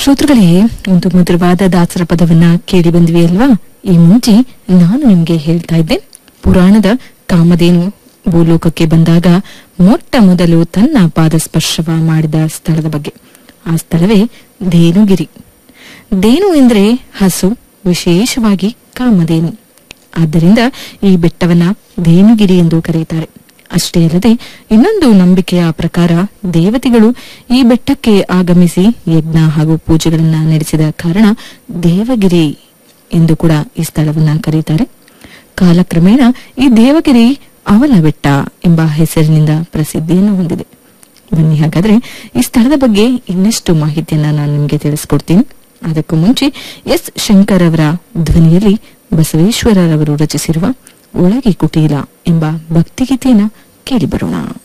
ಶ್ರೋತೃಗಳೇ ಒಂದು ಮಧುರವಾದ ದಾಸರ ಪದವನ್ನ ಕೇಳಿ ಬಂದ್ವಿ ಅಲ್ವಾ ಈ ಮುಂಚೆ ನಾನು ನಿಮ್ಗೆ ಹೇಳ್ತಾ ಇದ್ದೆ ಪುರಾಣದ ಕಾಮಧೇನು ಭೂಲೋಕಕ್ಕೆ ಬಂದಾಗ ಮೊಟ್ಟ ಮೊದಲು ತನ್ನ ಪಾದ ಸ್ಪರ್ಶವ ಮಾಡಿದ ಸ್ಥಳದ ಬಗ್ಗೆ ಆ ಸ್ಥಳವೇ ಧೇನುಗಿರಿ ಧೇನು ಎಂದ್ರೆ ಹಸು ವಿಶೇಷವಾಗಿ ಕಾಮಧೇನು ಆದ್ದರಿಂದ ಈ ಬೆಟ್ಟವನ್ನ ಧೇನುಗಿರಿ ಎಂದು ಕರೆಯುತ್ತಾರೆ ಅಷ್ಟೇ ಅಲ್ಲದೆ ಇನ್ನೊಂದು ನಂಬಿಕೆಯ ಪ್ರಕಾರ ದೇವತೆಗಳು ಈ ಬೆಟ್ಟಕ್ಕೆ ಆಗಮಿಸಿ ಯಜ್ಞ ಹಾಗೂ ಪೂಜೆಗಳನ್ನ ನಡೆಸಿದ ಕಾರಣ ದೇವಗಿರಿ ಎಂದು ಕೂಡ ಈ ಸ್ಥಳವನ್ನ ಕರೆಯುತ್ತಾರೆ ಕಾಲಕ್ರಮೇಣ ಈ ದೇವಗಿರಿ ಅವಲ ಬೆಟ್ಟ ಎಂಬ ಹೆಸರಿನಿಂದ ಪ್ರಸಿದ್ಧಿಯನ್ನು ಹೊಂದಿದೆ ಬನ್ನಿ ಹಾಗಾದ್ರೆ ಈ ಸ್ಥಳದ ಬಗ್ಗೆ ಇನ್ನಷ್ಟು ಮಾಹಿತಿಯನ್ನ ನಾನು ನಿಮಗೆ ತಿಳಿಸ್ಕೊಡ್ತೀನಿ ಅದಕ್ಕೂ ಮುಂಚೆ ಎಸ್ ಶಂಕರ್ ಅವರ ಧ್ವನಿಯಲ್ಲಿ ಬಸವೇಶ್ವರರವರು ರಚಿಸಿರುವ ಒಳಗೆ ಕುಟೀಲ ಎಂಬ ಭಕ್ತಿಗೀತೆಯನ್ನ ಕೇಳಿ ಬರೋಣ